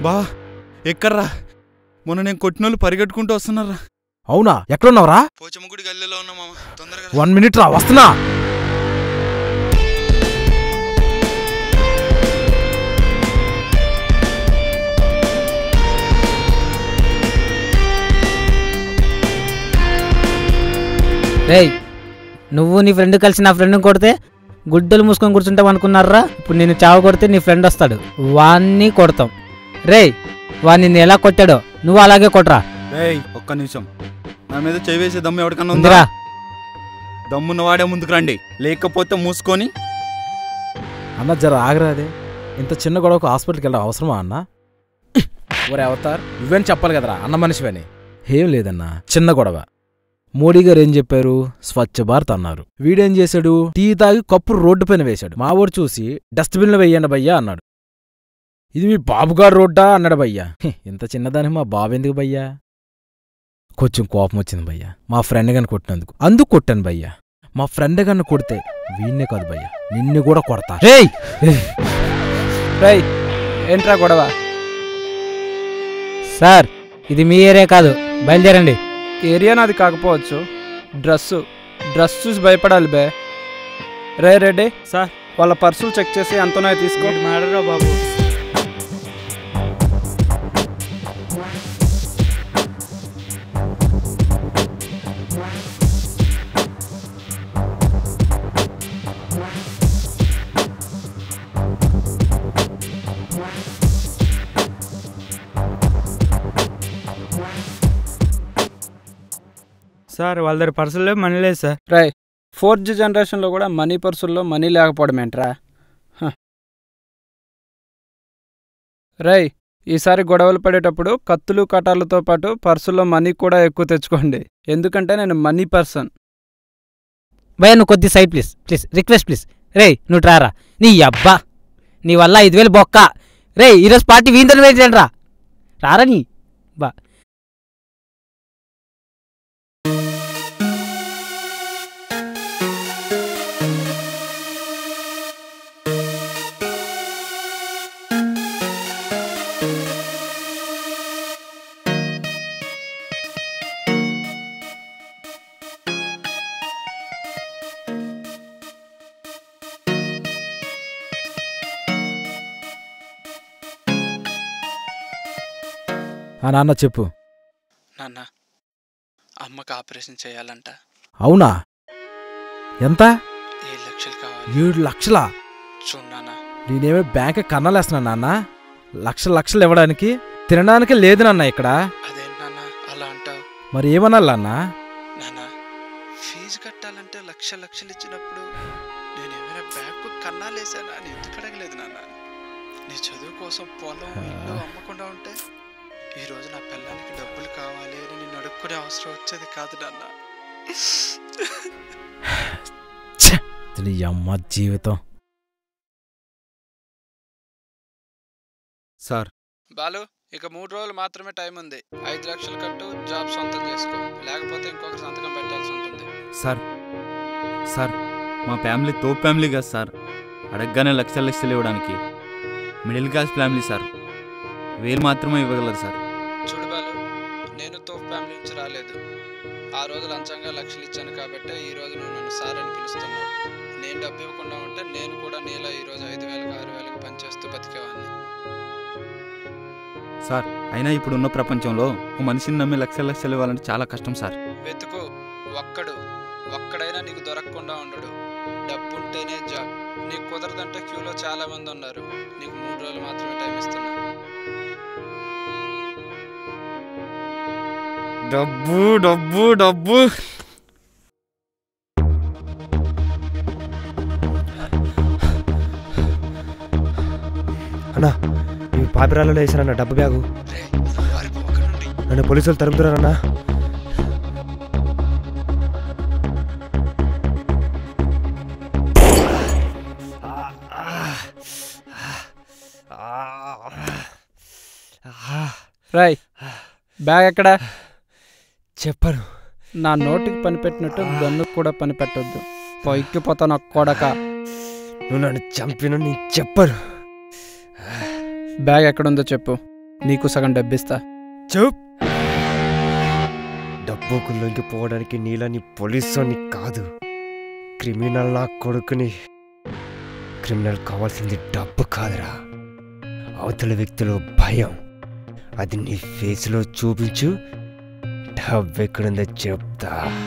బా ఎక్కడ్రా మొన్న నేను కొట్టినోళ్ళు పరిగెట్టుకుంటూ వస్తున్నారా అవునా ఎక్కడున్నావురా పోచమ్మగుడి గల్లీలో ఉన్నా మామ తొందరగా రా. వన్ మినిట్ రా వస్తున్నా రేయ్ నువ్వు నీ ఫ్రెండ్ కలిసి నా ఫ్రెండ్ని కొడితే గుడ్డలు మూసుకొని కూర్చుంటాం అనుకున్నారా ఇప్పుడు నేను చావు కొడితే నీ ఫ్రెండ్ వస్తాడు వాన్ని కొడతాం రేయ్ వాడిని నిన్ను ఎలా కొట్టాడో నువ్వు అలాగే కొట్రా ఏయ్ ఒక్క నిమిషం నా మీద చేయి వేసే దమ్ము ఎవరికన్నా ఉందా ఉందిరా దమ్మున్న వాడే ముందుకు రండి లేకపోతే మూసుకొని అన్న జర ఆగరా అదే ఇంత చిన్న గొడవకు హాస్పిటల్కి వెళ్ళడం అవసరమా అన్న ఒరే అవతార్ నువ్వేం చెప్పాలి కదరా అన్న మనిషివని ఏం లేదన్నా చిన్న గొడవ మోడీ గారు ఏం చెప్పారు స్వచ్ఛ భారత్ అన్నారు వీడేం చేశాడు టీ తాగి కప్పు రోడ్డు పైన వేశాడు మా ఊరు చూసి డస్ట్బిన్లో వెయ్యండి భయ్యా అన్నాడు ఇది మీ బాబుగారు రోడ్డా అన్నాడు భయ్యా "హే, ఇంత చిన్నదాని మా బాబు ఎందుకు భయ్యా కొంచెం కోపం వచ్చింది భయ్యా మా ఫ్రెండ్ గాని కొట్టినందుకు అందుకు కొట్టాను భయ్యా మా ఫ్రెండ్ గారిని కొడితే వీణ్ణే కాదు భయ్యా నిన్ను కూడా కొడతా రేయ్ రై ఏంట్రా గొడవ సార్ ఇది మీ ఏరియా కాదు బయలుదేరండి ఏరియా నాది కాకపోవచ్చు డ్రెస్సు డ్రెస్ చూసి భయపడాలి బే రే రెడ్డి సార్ వాళ్ళ పర్సులు చెక్ చేసి ఎంతనో తీసుకో మాడరా బాబు సార్ వాళ్ళ దగ్గర పర్సులు లేవు మనీ లేదు సార్ రై ఫోర్త్ జనరేషన్లో కూడా మనీ పర్సుల్లో మనీ లేకపోవడం ఏంట్రా హ. రేయ్ ఈసారి గొడవలు పడేటప్పుడు కత్తులు కటాలతో పాటు పర్సుల్లో మనీ కూడా ఎక్కువ తెచ్చుకోండి ఎందుకంటే నేను మనీ పర్సన్ భయ నువ్వు కొద్ది side please please request please రేయ్ నువ్వు ట్రారా నీ అబ్బా నీ వల్ల ఐదు వేలు బొక్క రేయ్ ఈరోజు పార్టీ వీందని వేయండి రా రారా నీ బా ఆ నాన్న చెప్పు నాన్న అమ్మకి ఆపరేషన్ చేయాలంట అవునా ఎంత ఏడు లక్షలు కావాలి ఏడు లక్షలా చూడు నాన్న నేనేమో బ్యాంక్ కన్నాలేస్తున్నా నాన్న లక్ష లక్షలు ఇవ్వడానికి తినడానికి లేదు నాన్న ఇక్కడ అదేంటి నాన్న అలా అంటావు మరి ఏమనాలన్నా నాన్న ఫీజు కట్టాలంటే లక్ష లక్షలు ఇచ్చినప్పుడు నేను ఏమైనా బ్యాంకు కన్నాలేసానా అని ఎందుకు అడగలేదు నాన్న నీ చదువు కోసం పొలం ఇల్లు అమ్మకుండా ఉంటే ఈ రోజు నా పిల్లానికి డబ్బులు కావాలి అని నేను అడుక్కునే అవసరం వచ్చేది కాదు నాన్న నీ అమ్మ జీవితం సార్ బాలు ఇక మూడు రోజులు మాత్రమే టైం ఉంది ఐదు లక్షలు కట్టు జాబ్ సొంతం చేసుకో లేకపోతే ఇంకొకరి సంతకం పెట్టాల్సి ఉంటుంది సార్ సార్ మా ఫ్యామిలీ తో ఫ్యామిలీ కదా సార్ అడగగానే లక్షల లక్షలు ఇవ్వడానికి మిడిల్ క్లాస్ ఫ్యామిలీ సార్ వేలు మాత్రమే ఇవ్వగలరు సార్ చూడు బాలు నేను తో ఫ్యామిలీ నుంచి రాలేదు ఆ రోజు లంచంగా లక్షలు ఇచ్చాను కాబట్టి ఈ రోజు నువ్వు నన్ను సార్ అని పిలుస్తున్నావు నేను డబ్బు ఇవ్వకుండా ఉంటే నేను కూడా నీలా ఈ రోజు ఐదు వేలకు ఆరు వేలకు పనిచేస్తూ బతికేవాడిని సార్ అయినా ఇప్పుడున్న ప్రపంచంలో ఒక మనిషిని నమ్మి లక్షల లక్షలు ఇవ్వాలంటే చాలా కష్టం సార్ వెతుకు ఒక్కడు ఒక్కడైనా నీకు దొరకకుండా ఉండడు డబ్బు ఉంటేనే జాబ్ నీకు కుదరదంటే క్యూలో చాలా మంది ఉన్నారు నీకు మూడు రోజులు మాత్రమే టైం ఇస్తున్నా డబ్బు డబ్బు డబ్బు అన్నా ఈ పాపిరాలలో వేసారన్న డబ్బు బ్యాగు రేయ్, వారికి ఒక్క నుండి నన్ను పోలీసులు తరుముతున్నారన్నా రాయ్ బ్యాగ్ ఎక్కడా చెప్పను నా నోటికి పని పెట్టినట్టు గన్నుకు కూడా పని పెట్టొద్దు పైకి పోతా నా కొడక నువ్వు నన్ను చంపిన నేను చెప్పను బ్యాగ్ ఎక్కడుందో చెప్పు నీకు సగం డబ్బిస్తా చెప్ డబ్బుకు లొంగిపోవడానికి నీలని పోలీసుని కాదు క్రిమినల్ నా కొడుకుని క్రిమినల్ కావాల్సింది డబ్బు కాదురా అవతల వ్యక్తిలో భయం అది నీ ఫేస్లో చూపించు డబ్బు ఎక్కడుందో చెప్తా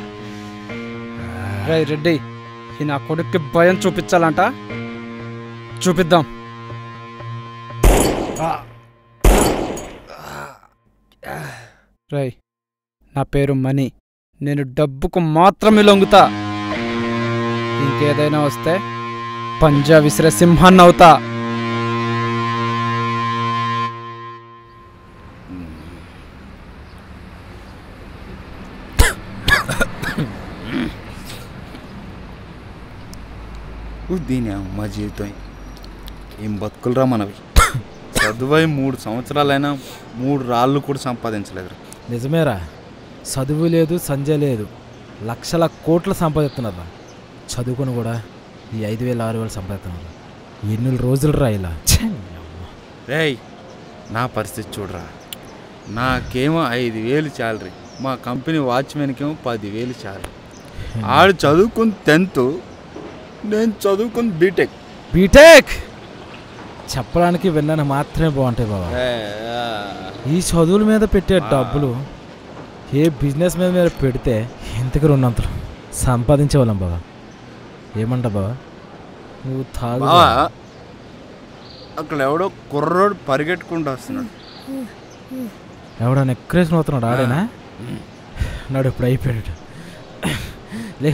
రే రెడ్డి ఈ నా కొడుక్కి భయం చూపించాలంట చూపిద్దాం రేయ్ నా పేరు మణి నేను డబ్బుకు మాత్రమే లొంగుతా ఇంకేదైనా వస్తే పంజా విసిరే సింహాన్ని అవుతా ఊ, దీని అమ్మ జీవితం ఏం బతుకులరా మనవి చదువై మూడు సంవత్సరాలైనా మూడు రాళ్ళు కూడా సంపాదించలేదు నిజమేరా చదువు లేదు సంజ లేదు లక్షల కోట్లు సంపాదిస్తున్నారు చదువుకొని కూడా ఈ ఐదు వేలు ఆరు వేలు సంపాదిస్తున్నారు ఎన్ని రోజులు రా ఇలా ఛే, నీ అమ్మ. రేయ్ నా పరిస్థితి చూడరా నాకేమో ఐదు వేలు శాలరీ మా కంపెనీ వాచ్మెన్కేమో పదివేలు శాలరీ ఆడు చదువుకుని టెన్త్ నేను చదువుకుని బీటెక్ బీటెక్ చెప్పడానికి విన్నాను మాత్రమే బాగుంటాయి బాబా ఈ చదువుల మీద పెట్టే డబ్బులు ఏ బిజినెస్ మీద మీద పెడితే ఇంతకు రెండంతలు సంపాదించే వాళ్ళం బాబా ఏమంట బాబా నువ్వు తాగు బావా అక్కడ ఎవడో కుర్రోడు పరిగెట్టుకుంటూ వస్తున్నాడు ఎవడో నెక్రేసుకుని అవుతున్నాడు ఆడేనా నాడు ఇప్పుడు అయిపోయాడు లేక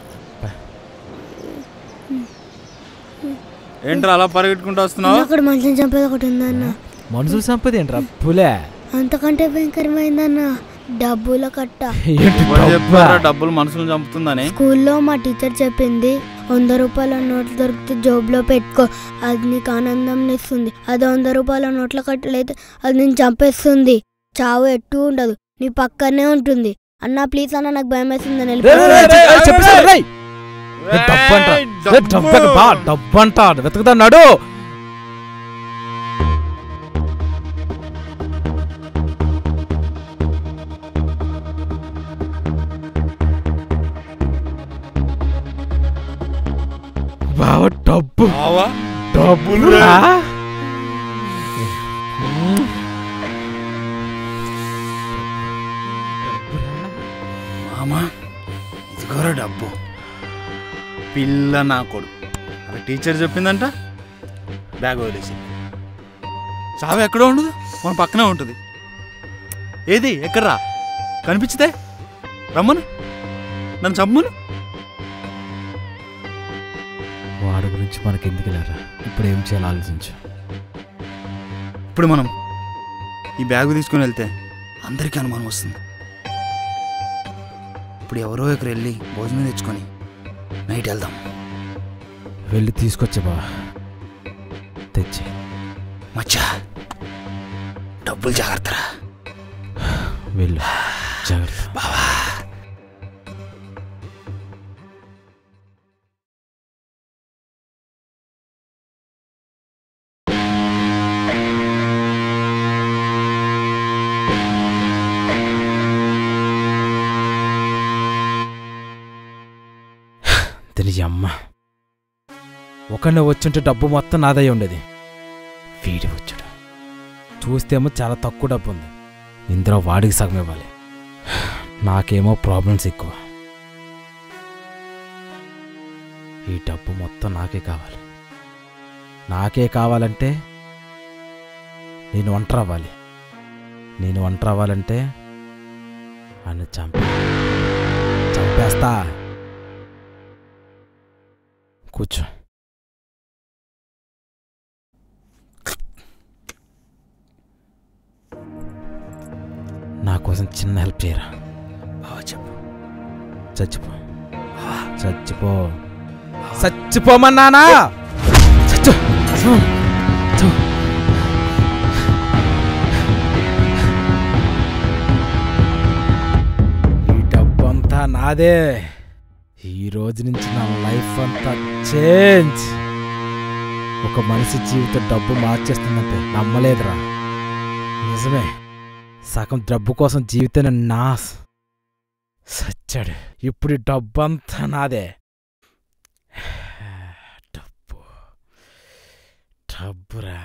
ఏంట్రా అలా పరిగెట్టుకుంటూ వస్తున్నావు అక్కడ మనుషులు చంపేది ఒకటి ఉందన్న మనుషులు సంపద ఏంట్రా పులే అంతకంటే భయంకరమైందన్న డబ్బుల కట్ట ఏంటి ఎవరు డబ్బా? చెప్పారా డబ్బులు మనుషులను చంపుతుందని స్కూల్లో మా టీచర్ చెప్పింది వంద రూపాయల నోట్లు దొరికితే జోబులో పెట్టుకో అది నీకు ఆనందం ఇస్తుంది అది వంద రూపాయల నోట్ల కట్టలైతే అది నేను చంపేస్తుంది చావు ఎట్టు ఉండదు నీ పక్కనే ఉంటుంది అన్న ప్లీజ్ అన్న నాకు భయం వేస్తుంది అని రేయ్, రేయ్, రేయ్, రేయ్, రేయ్, చెప్పేశాడు, రేయ్. రేయ్. ఏ డబ్బంట ఏ డబ్బంట బా డబ్బంట వెతుకుతున్నాడు బావ డబ్బు బావా డబ్బులురా మామా ఇదిగోరా డబ్బు పిల్ల నా కొడుకు అలా టీచర్ చెప్పిందంట బ్యాగ్ వదిలేసింది చావు ఎక్కడో ఉండదు మన పక్కనే ఉంటుంది ఏది ఎక్కడ్రా కనిపించితే రమ్మను నన్ను చమ్మను వాడి గురించి మనకి ఎందుకు లేరా ఇప్పుడు ఏం చేయాలో ఆలోచించు ఇప్పుడు మనం ఈ బ్యాగ్ తీసుకుని వెళ్తే అందరికీ అనుమానం వస్తుంది ఇప్పుడు ఎవరో ఒకరు వెళ్ళి భోజనం తెచ్చుకొని నైట్ వెళ్దాం వెళ్ళి తీసుకొచ్చే బా తెచ్చి మచ్చా డబ్బులు జాగ్రత్తరా వెళ్ళు జాగ్రత్త తిని అమ్మ ఒకనే వచ్చుంటే డబ్బు మొత్తం నాదై ఉండేది వీడి వచ్చాడు చూస్తేమో చాలా తక్కువ డబ్బు ఉంది ఇందులో వాడికి సగం ఇవ్వాలి నాకేమో ప్రాబ్లమ్స్ ఎక్కువ ఈ డబ్బు మొత్తం నాకే కావాలి నాకే కావాలంటే నేను ఒంటరి అవ్వాలి నేను ఒంటరి అవ్వాలంటే అని చంప చంపేస్తా కూర్చో నా కోసం చిన్న హెల్ప్ చేయరా బావా చెప్పు చచ్చిపో చచ్చిపో చచ్చిపోమన్నానా చచ్చు చచ్చు. ఈ డబ్బంతా నాదే ఈ రోజు నుంచి నా లైఫ్ అంతా చేంజ్ ఒక మనిషి జీవితం డబ్బు మార్చేస్తుందంటే నమ్మలేదురా నిజమే సగం డబ్బు కోసం జీవితాన్ని నా సచ్చాడు ఇప్పుడు ఈ డబ్బంతా నాదే డబ్బు డబ్బురా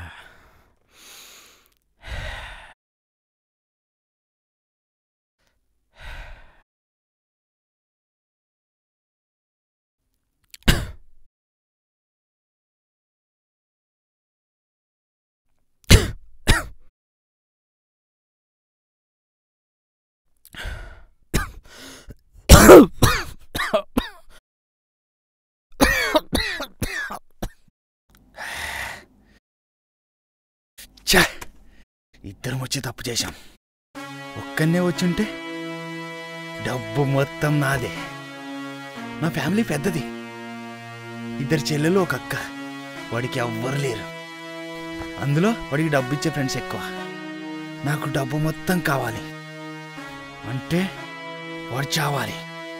ఛా ఇద్దరం వచ్చి తప్పు చేశాం ఒక్కనే వచ్చుంటే డబ్బు మొత్తం నాదే నా ఫ్యామిలీ పెద్దది ఇద్దరు చెల్లెలు ఒక అక్క వాడికి ఎవ్వరు లేరు అందులో వాడికి డబ్బు ఇచ్చే ఫ్రెండ్స్ ఎక్కువ నాకు డబ్బు మొత్తం కావాలి అంటే వాడు చావాలి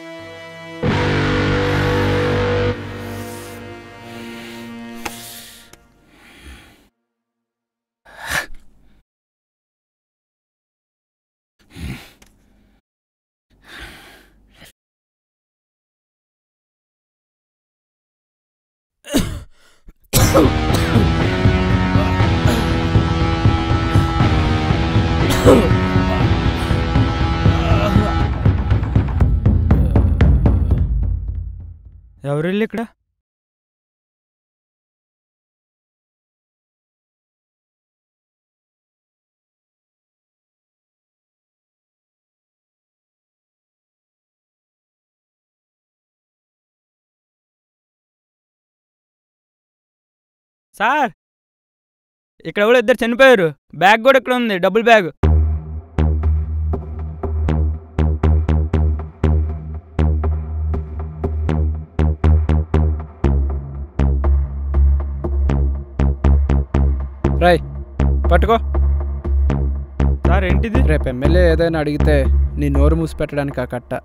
ఎవరు వెళ్ళి ఇక్కడ సార్ ఇక్కడ కూడా ఇద్దరు చనిపోయారు బ్యాగ్ కూడా ఇక్కడ ఉంది డబుల్ బ్యాగ్ రై పట్టుకో సార్ ఏంటిది రేపు ఎమ్మెల్యే ఏదైనా అడిగితే నీ నోరు మూసి పెట్టడానికి ఆ కట్ట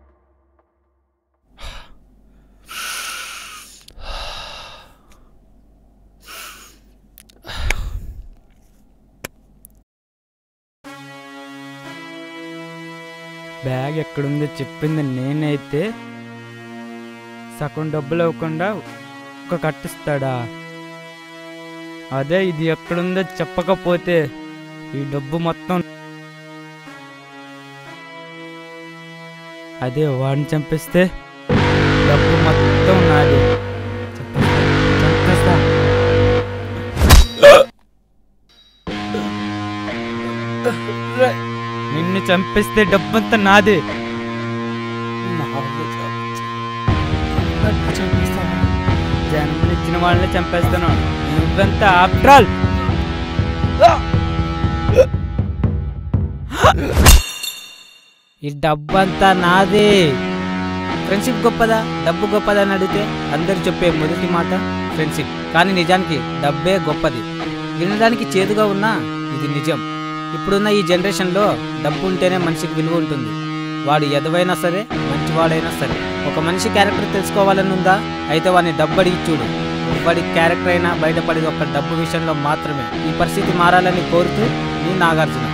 బ్యాగ్ ఎక్కడుందో చెప్పింది నేనైతే సగం డబ్బులు ఇవ్వకుండా ఒక కట్టిస్తాడా అదే ఇది ఎక్కడుందో చెప్పకపోతే ఈ డబ్బు మొత్తం అదే వాడిని చంపిస్తే డబ్బు మొత్తం నాది చంపేస్తా. చంపేస్తా నిన్ను చంపిస్తే డబ్బంతా నాదే జన్మనిచ్చిన వాళ్ళని చంపేస్తాను నువ్వెంత ఆఫ్టర్ ఈ డబ్బంతా నాదే ఫ్రెండ్షిప్ గొప్పదా డబ్బు గొప్పదా అని అడిగితే అందరు చెప్పే మొదటి మాట ఫ్రెండ్షిప్ కానీ నిజానికి డబ్బే గొప్పది వినడానికి చేదుగా ఉన్నా ఇది నిజం ఇప్పుడున్న ఈ జనరేషన్లో డబ్బు ఉంటేనే మనిషికి విలువ ఉంటుంది వాడు ఎదవైనా సరే మంచివాడైనా సరే ఒక మనిషి క్యారెక్టర్ తెలుసుకోవాలని ఉందా అయితే వాడిని డబ్బు అడిగి చూడు వాడి క్యారెక్టర్ అయినా బయటపడేది ఒక డబ్బు విషయంలో మాత్రమే ఈ పరిస్థితి మారాలని కోరుతూ నీ నాగార్జున